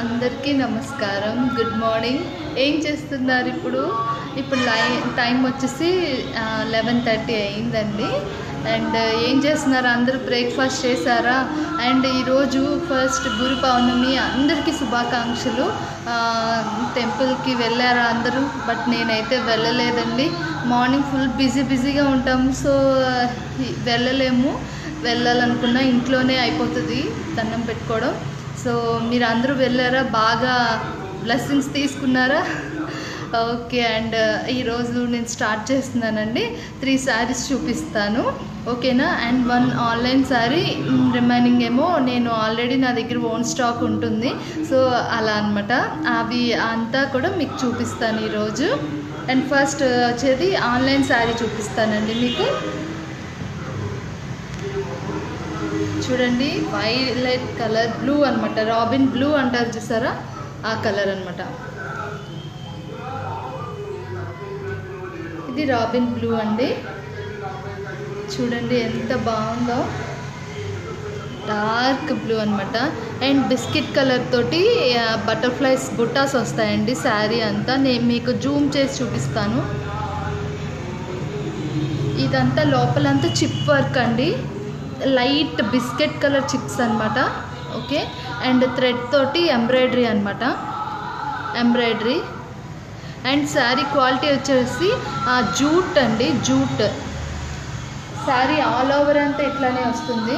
అందరికీ నమస్కారం good morning ఏం చేస్తున్నారు ఇప్పుడు ఇప్పుడు లై టైం వచ్చేసి లెవెన్ థర్టీ అయిందండి అండ్ ఏం చేస్తున్నారు అందరూ బ్రేక్ఫాస్ట్ చేశారా అండ్ ఈరోజు ఫస్ట్ గురు పౌర్ణమి అందరికీ శుభాకాంక్షలు టెంపుల్కి వెళ్ళారా అందరూ బట్ నేనైతే వెళ్ళలేదండి మార్నింగ్ ఫుల్ బిజీ బిజీగా ఉంటాం సో వెళ్ళలేము వెళ్ళాలనుకున్నా ఇంట్లోనే అయిపోతుంది దండం పెట్టుకోవడం సో మీరు అందరూ వెళ్ళారా బాగా బ్లెస్సింగ్స్ తీసుకున్నారా ఓకే అండ్ ఈరోజు నేను స్టార్ట్ చేస్తున్నానండి త్రీ శారీస్ చూపిస్తాను ఓకేనా and one online sari remaining ఏమో నేను ఆల్రెడీ నా దగ్గర ఓన్ స్టాక్ ఉంటుంది సో అలా అనమాట అవి అంతా కూడా మీకు చూపిస్తాను ఈరోజు అండ్ ఫస్ట్ వచ్చేది ఆన్లైన్ శారీ చూపిస్తానండి మీకు చూడండి వైలెట్ కలర్ బ్లూ అనమాట రాబిన్ బ్లూ అంటారు చూసారా ఆ కలర్ అనమాట ఇది రాబిన్ బ్లూ అండి చూడండి ఎంత బాగుందో డార్క్ బ్లూ అనమాట అండ్ బిస్కెట్ కలర్ తోటి బటర్ఫ్లైస్ బుట్టాస్ వస్తాయండి శారీ అంతా నేను మీకు జూమ్ చేసి చూపిస్తాను ఇదంతా లోపలంతా చిప్ వర్క్ అండి లైట్ బిస్కెట్ కలర్ చిప్స్ అనమాట ఓకే అండ్ థ్రెడ్ తోటి ఎంబ్రాయిడరీ అనమాట ఎంబ్రాయిడరీ అండ్ శారీ క్వాలిటీ వచ్చేసి జూట్ అండి జూట్ శారీ ఆల్ ఓవర్ అంతా ఇట్లానే వస్తుంది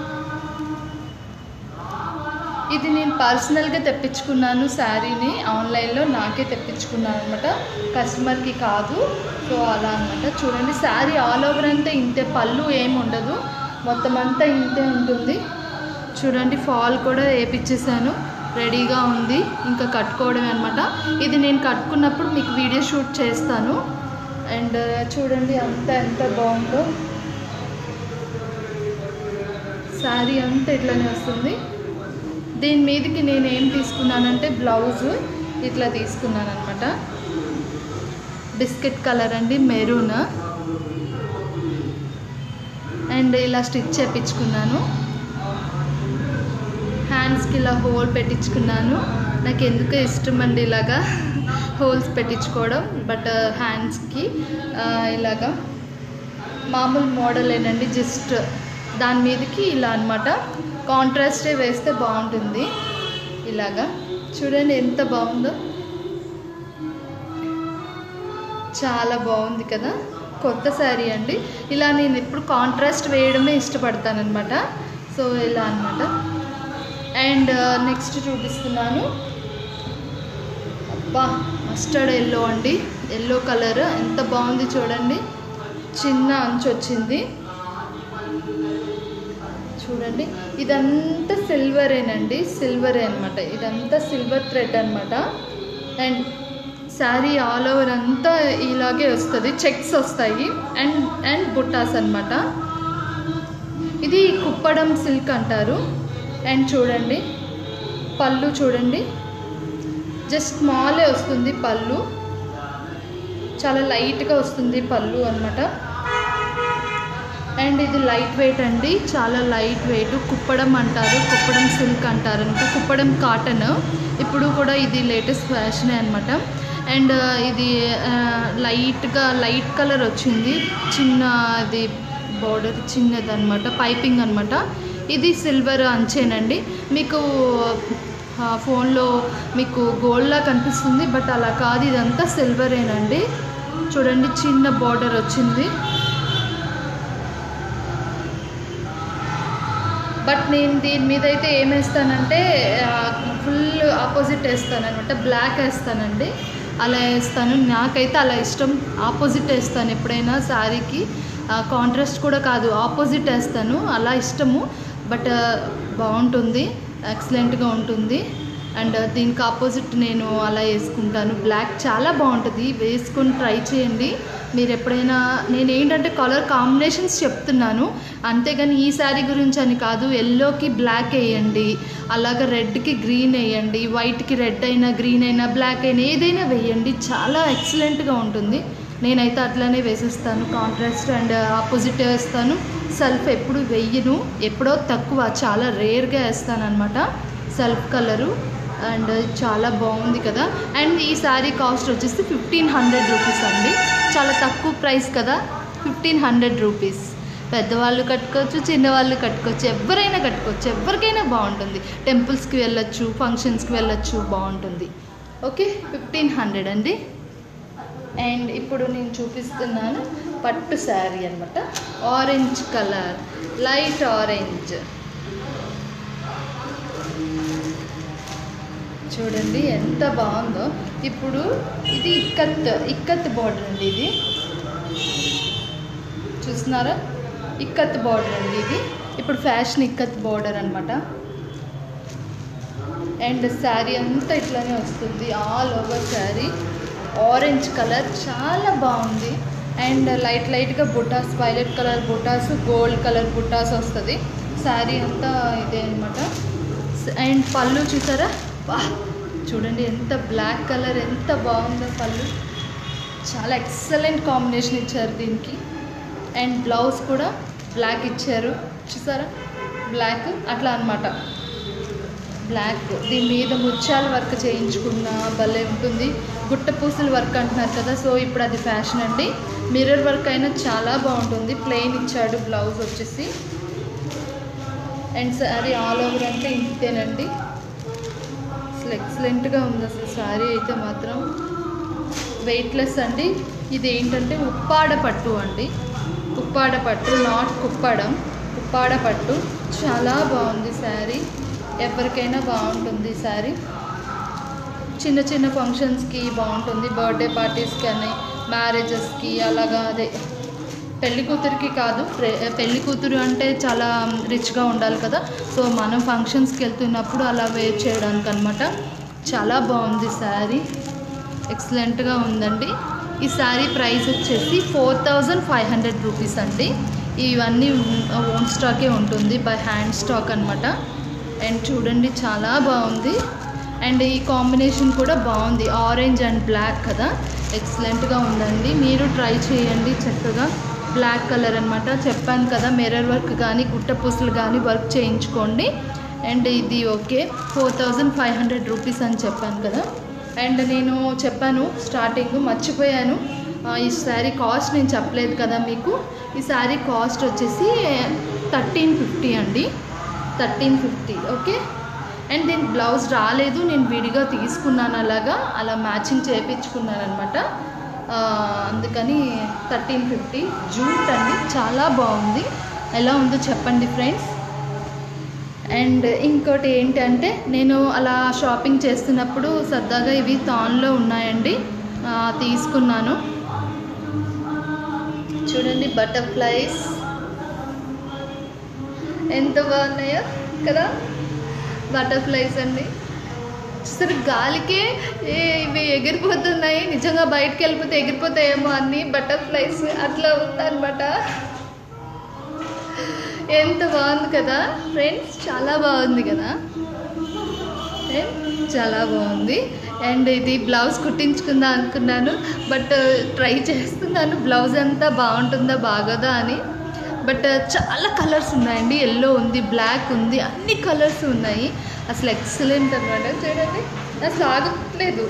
ఇది నేను పర్సనల్గా తెప్పించుకున్నాను శారీని ఆన్లైన్లో నాకే తెప్పించుకున్నాను అనమాట కస్టమర్కి కాదు సో అలా అనమాట చూడండి శారీ ఆల్ ఓవర్ అంతా ఇంతే పళ్ళు ఏమి ఉండదు మొత్తం అంతా ఇంతే ఉంటుంది చూడండి ఫాల్ కూడా వేపించేసాను రెడీగా ఉంది ఇంకా కట్టుకోవడమే అనమాట ఇది నేను కట్టుకున్నప్పుడు మీకు వీడియో షూట్ చేస్తాను అండ్ చూడండి అంతా ఎంత బాగుందో శారీ అంతా ఇట్లానే వస్తుంది దీని మీదకి నేను ఏం తీసుకున్నానంటే బ్లౌజ్ ఇట్లా తీసుకున్నాను అనమాట బిస్కెట్ కలర్ అండి మెరూన్ అండ్ ఇలా స్టిచ్ చేపించుకున్నాను హ్యాండ్స్కి ఇలా హోల్ పెట్టించుకున్నాను నాకు ఎందుకో ఇష్టం అండి ఇలాగా హోల్స్ పెట్టించుకోవడం బట్ హ్యాండ్స్కి ఇలాగా మామూలు మోడలేనండి జస్ట్ దాని మీదకి ఇలా అనమాట కాంట్రాస్టే వేస్తే బాగుంటుంది ఇలాగా చూడండి ఎంత బాగుందో చాలా బాగుంది కదా కొత్త శారీ అండి ఇలా నేను ఎప్పుడు కాంట్రాస్ట్ వేయడమే ఇష్టపడతానమాట సో ఇలా అనమాట అండ్ నెక్స్ట్ చూపిస్తున్నాను అబ్బా మస్టర్డ్ ఎల్లో అండి ఎల్లో కలర్ ఎంత బాగుంది చూడండి చిన్న అంచు వచ్చింది చూడండి ఇదంతా సిల్వరేనండి సిల్వరే అనమాట ఇదంతా సిల్వర్ థ్రెడ్ అనమాట అండ్ శారీ ఆల్ ఓవర్ అంతా ఇలాగే వస్తుంది చెక్స్ వస్తాయి అండ్ అండ్ బుట్టాస్ అనమాట ఇది కుప్పడం సిల్క్ అంటారు అండ్ చూడండి పళ్ళు చూడండి జస్ట్ స్మాలే వస్తుంది పళ్ళు చాలా లైట్గా వస్తుంది పళ్ళు అనమాట అండ్ ఇది లైట్ వెయిట్ అండి చాలా లైట్ వెయిట్ కుప్పడం అంటారు కుప్పడం సిల్క్ అంటారు అనమాట కుప్పడం కాటన్ ఇప్పుడు కూడా ఇది లేటెస్ట్ ఫ్యాషనే అనమాట అండ్ ఇది లైట్గా లైట్ కలర్ వచ్చింది చిన్న అది బార్డర్ చిన్నది అనమాట పైపింగ్ అనమాట ఇది సిల్వర్ అంచేనండి మీకు ఫోన్లో మీకు గోల్డ్లా కనిపిస్తుంది బట్ అలా కాదు ఇదంతా సిల్వరేనండి చూడండి చిన్న బార్డర్ వచ్చింది బట్ నేను దీని మీద అయితే ఏం వేస్తానంటే ఫుల్ ఆపోజిట్ వేస్తాను అనమాట బ్లాక్ వేస్తానండి అలా వేస్తాను నాకైతే అలా ఇష్టం ఆపోజిట్ వేస్తాను ఎప్పుడైనా శారీకి కాంట్రాస్ట్ కూడా కాదు ఆపోజిట్ వేస్తాను అలా ఇష్టము బట్ బాగుంటుంది ఎక్సలెంట్గా ఉంటుంది అండ్ దీనికి ఆపోజిట్ నేను అలా వేసుకుంటాను బ్లాక్ చాలా బాగుంటుంది వేసుకొని ట్రై చేయండి మీరు ఎప్పుడైనా నేను ఏంటంటే కలర్ కాంబినేషన్స్ చెప్తున్నాను అంతేగాని ఈ శారీ గురించి అని కాదు ఎల్లోకి బ్లాక్ వేయండి అలాగ రెడ్కి గ్రీన్ వేయండి వైట్కి రెడ్ అయినా గ్రీన్ అయినా బ్లాక్ అయినా ఏదైనా వేయండి చాలా ఎక్సలెంట్గా ఉంటుంది నేనైతే అట్లానే వేసేస్తాను కాంట్రాస్ట్ అండ్ ఆపోజిట్ వేస్తాను సెల్ఫ్ ఎప్పుడు వెయ్యను ఎప్పుడో తక్కువ చాలా రేర్గా వేస్తాను అనమాట సెల్ఫ్ కలరు అండ్ చాలా బాగుంది కదా అండ్ ఈ శారీ కాస్ట్ వచ్చేసి ఫిఫ్టీన్ హండ్రెడ్ రూపీస్ అండి చాలా తక్కువ ప్రైస్ కదా ఫిఫ్టీన్ హండ్రెడ్ రూపీస్ పెద్దవాళ్ళు కట్టుకోవచ్చు చిన్నవాళ్ళు కట్టుకోవచ్చు ఎవరైనా కట్టుకోవచ్చు ఎవరికైనా బాగుంటుంది టెంపుల్స్కి వెళ్ళొచ్చు ఫంక్షన్స్కి వెళ్ళొచ్చు బాగుంటుంది ఓకే ఫిఫ్టీన్ హండ్రెడ్ అండి అండ్ ఇప్పుడు నేను చూపిస్తున్నాను పట్టు శారీ అనమాట ఆరెంజ్ కలర్ లైట్ ఆరెంజ్ చూడండి ఎంత బాగుందో ఇప్పుడు ఇది ఇక్కత్ ఇక్కత్ బార్డర్ అండి ఇది చూస్తున్నారా ఇక్కత్ బార్డర్ అండి ఇది ఇప్పుడు ఫ్యాషన్ ఇక్కత్ బార్డర్ అనమాట అండ్ శారీ అంతా ఇట్లానే వస్తుంది all over sari orange colour చాలా బాగుంది అండ్ లైట్ లైట్గా బుటాస్ వైలెట్ కలర్ బుటాస్ గోల్డ్ కలర్ బుటాస్ వస్తుంది శారీ అంతా ఇదే అనమాట అండ్ పళ్ళు చూసారా వా చూడండి ఎంత బ్లాక్ కలర్ ఎంత బాగుందో పళ్ళు చాలా ఎక్సలెంట్ కాంబినేషన్ ఇచ్చారు దీనికి అండ్ బ్లౌజ్ కూడా బ్లాక్ ఇచ్చారు చూసారా బ్లాక్ అట్లా అనమాట బ్లాక్ దీని మీద ముత్యాల వర్క్ చేయించుకున్న భలే ఉంటుంది గుట్ట పూసల వర్క్ అంటున్నారు కదా సో ఇప్పుడు అది ఫ్యాషన్ అండి మిర్రర్ వర్క్ అయినా చాలా బాగుంటుంది ప్లెయిన్ ఇచ్చాడు బ్లౌజ్ వచ్చేసి అండ్ శారీ ఆల్ ఓవర్ అంటే ఇంతేనండి అసలు ఎక్సలెంట్గా ఉంది అసలు శారీ అయితే మాత్రం వెయిట్లెస్ అండి ఇది ఏంటంటే ఉప్పాడ పట్టు అండి ఉప్పాడ పట్టు నాట్ కుప్పడం ఉప్పాడ పట్టు చాలా బాగుంది శారీ ఎవరికైనా బాగుంటుంది శారీ చిన్న చిన్న ఫంక్షన్స్కి బాగుంటుంది బర్త్డే పార్టీస్కి అని మ్యారేజెస్కి అలాగా అదే పెళ్లి కూతురికి కాదు ప్రె- పెళ్లి కూతురు అంటే చాలా రిచ్గా ఉండాలి కదా సో మనం ఫంక్షన్స్కి వెళ్తున్నప్పుడు అలా వేర్ చేయడానికి అనమాట చాలా బాగుంది శారీ ఎక్సలెంట్గా ఉందండి ఈ శారీ ప్రైస్ వచ్చేసి four thousand five hundred rupees అండి ఇవన్నీ ఓన్ స్టాకే ఉంటుంది బై హ్యాండ్ స్టాక్ అనమాట అండ్ చూడండి చాలా బాగుంది అండ్ ఈ కాంబినేషన్ కూడా బాగుంది ఆరెంజ్ అండ్ బ్లాక్ కదా ఎక్సలెంట్గా ఉందండి మీరు ట్రై చేయండి చక్కగా బ్లాక్ కలర్ అనమాట చెప్పాను కదా మిర్రర్ వర్క్ కానీ గుట్ట పూసలు కానీ వర్క్ చేయించుకోండి అండ్ ఇది okay four thousand five hundred rupees అని చెప్పాను కదా అండ్ నేను చెప్పాను స్టార్టింగ్ మర్చిపోయాను ఆ, ఈ శారీ కాస్ట్ నేను చెప్పలేదు కదా మీకు ఈ శారీ కాస్ట్ వచ్చేసి థర్టీన్ ఫిఫ్టీ అండి థర్టీన్ ఫిఫ్టీ ఓకే అండ్ దీని బ్లౌజ్ రాలేదు నేను విడిగా తీసుకున్నాను అలాగా అలా మ్యాచింగ్ చేయించుకున్నాను అనమాట అందుకని థర్టీన్ ఫిఫ్టీ జూట్ అండి చాలా బాగుంది ఎలా ఉందో చెప్పండి ఫ్రెండ్స్ అండ్ ఇంకోటి ఏంటంటే నేను అలా షాపింగ్ చేస్తున్నప్పుడు సరదాగా ఇవి తాన్లో ఉన్నాయండి ఆ, తీసుకున్నాను చూడండి బటర్ఫ్లైస్ ఎంత బాగున్నాయో కదా బటర్ఫ్లైస్ అండి చూసారు గాలికే ఏ ఇవి ఎగిరిపోతున్నాయి నిజంగా బయటకు వెళ్ళిపోతే ఎగిరిపోతాయేమో అన్ని బటర్ఫ్లైస్ అట్లా ఉందన్నమాట ఎంత బాగుంది కదా ఫ్రెండ్స్ చాలా బాగుంది కదా ఏ? చాలా బాగుంది అండ్ ఇది బ్లౌజ్ కుట్టించుకుందా అనుకున్నాను బట్ ట్రై చేస్తున్నాను బ్లౌజ్ అంతా బాగుంటుందా బాగోదా అని బట్ చాలా కలర్స్ ఉన్నాయండి ఎల్లో ఉంది బ్లాక్ ఉంది అన్ని కలర్స్ ఉన్నాయి అసలు ఎక్సలెంట్ అనమాట చూడండి అసలు ఆగట్లేదు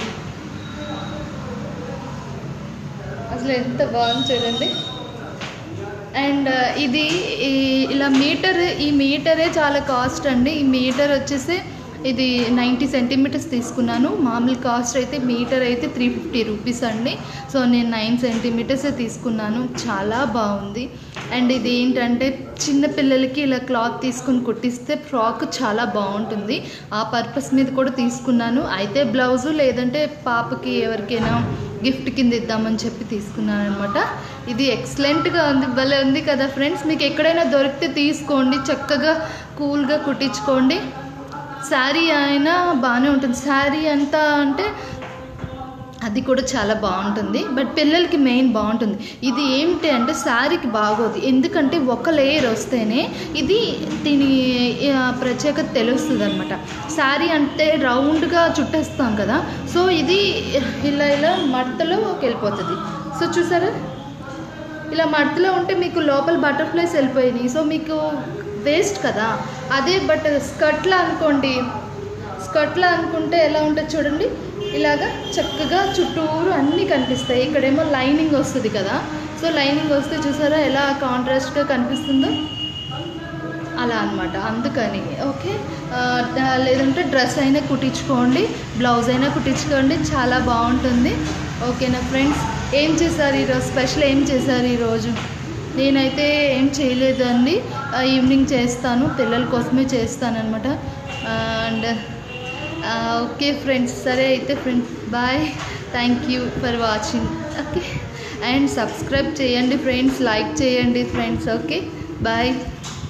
అసలు ఎంత బాగుంది చూడండి అండ్ ఇది ఈ- ఇలా మీటర్ ఈ మీటరే చాలా కాస్ట్ అండి ఈ మీటర్ వచ్చేసి ఇది నైంటీ సెంటీమీటర్స్ తీసుకున్నాను మామూలు కాస్ట్ అయితే మీటర్ అయితే త్రీ ఫిఫ్టీ రూపీస్ అండి సో నేను నైన్ సెంటీమీటర్సే తీసుకున్నాను చాలా బాగుంది అండ్ ఇది ఏంటంటే చిన్న పిల్లలకి ఇలా క్లాత్ తీసుకుని కుట్టిస్తే ఫ్రాక్ చాలా బాగుంటుంది ఆ పర్పస్ మీద కూడా తీసుకున్నాను అయితే బ్లౌజు లేదంటే పాపకి ఎవరికైనా గిఫ్ట్ కింద ఇద్దామని చెప్పి తీసుకున్నాను అనమాట ఇది ఎక్సలెంట్గా ఉంది భలే ఉంది కదా ఫ్రెండ్స్ మీకు ఎక్కడైనా దొరికితే తీసుకోండి చక్కగా కూల్గా కుట్టించుకోండి శారీ అయినా బాగానే ఉంటుంది శారీ అంతా అంటే అది కూడా చాలా బాగుంటుంది బట్ పిల్లలకి మెయిన్ బాగుంటుంది ఇది ఏంటి అంటే శారీకి బాగోదు ఎందుకంటే ఒక లేయర్ వస్తేనే ఇది దీని ఆ, ప్రత్యేకత తెలుస్తుంది అనమాట శారీ అంటే రౌండ్గా చుట్టేస్తాం కదా సో ఇది ఇలా ఇలా మడతలోకి వెళ్ళిపోతుంది సో చూసారా ఇలా మడతలో ఉంటే మీకు లోపల బటర్ఫ్లైస్ వెళ్ళిపోయినాయి సో మీకు వేస్ట్ కదా అదే బట్ స్కర్ట్లో అనుకోండి స్కర్ట్లా అనుకుంటే ఎలా ఉంటుంది చూడండి ఇలాగా చక్కగా చుట్టూరు అన్నీ కనిపిస్తాయి ఇక్కడేమో లైనింగ్ వస్తుంది కదా సో లైనింగ్ వస్తే చూసారా ఎలా కాంట్రాస్ట్గా కనిపిస్తుందో అలా అనమాట అందుకని ఓకే ఆ, ద- లేదంటే డ్రెస్ అయినా కుట్టించుకోండి బ్లౌజ్ అయినా కుట్టించుకోండి చాలా బాగుంటుంది ఓకేనా ఫ్రెండ్స్ ఏం చేశారు ఈరోజు స్పెషల్ ఏం చేశారు ఈరోజు నేనైతే ఏం చేయలేదండి ఆ, ఈవినింగ్ చేస్తాను పిల్లల కోసమే చేస్తానన్నమాట అండ్ ఓకే ఫ్రెండ్స్ సరే అయితే friends bye thank you for watching okay and subscribe చేయండి ఫ్రెండ్స్ లైక్ చేయండి ఫ్రెండ్స్ ఓకే బాయ్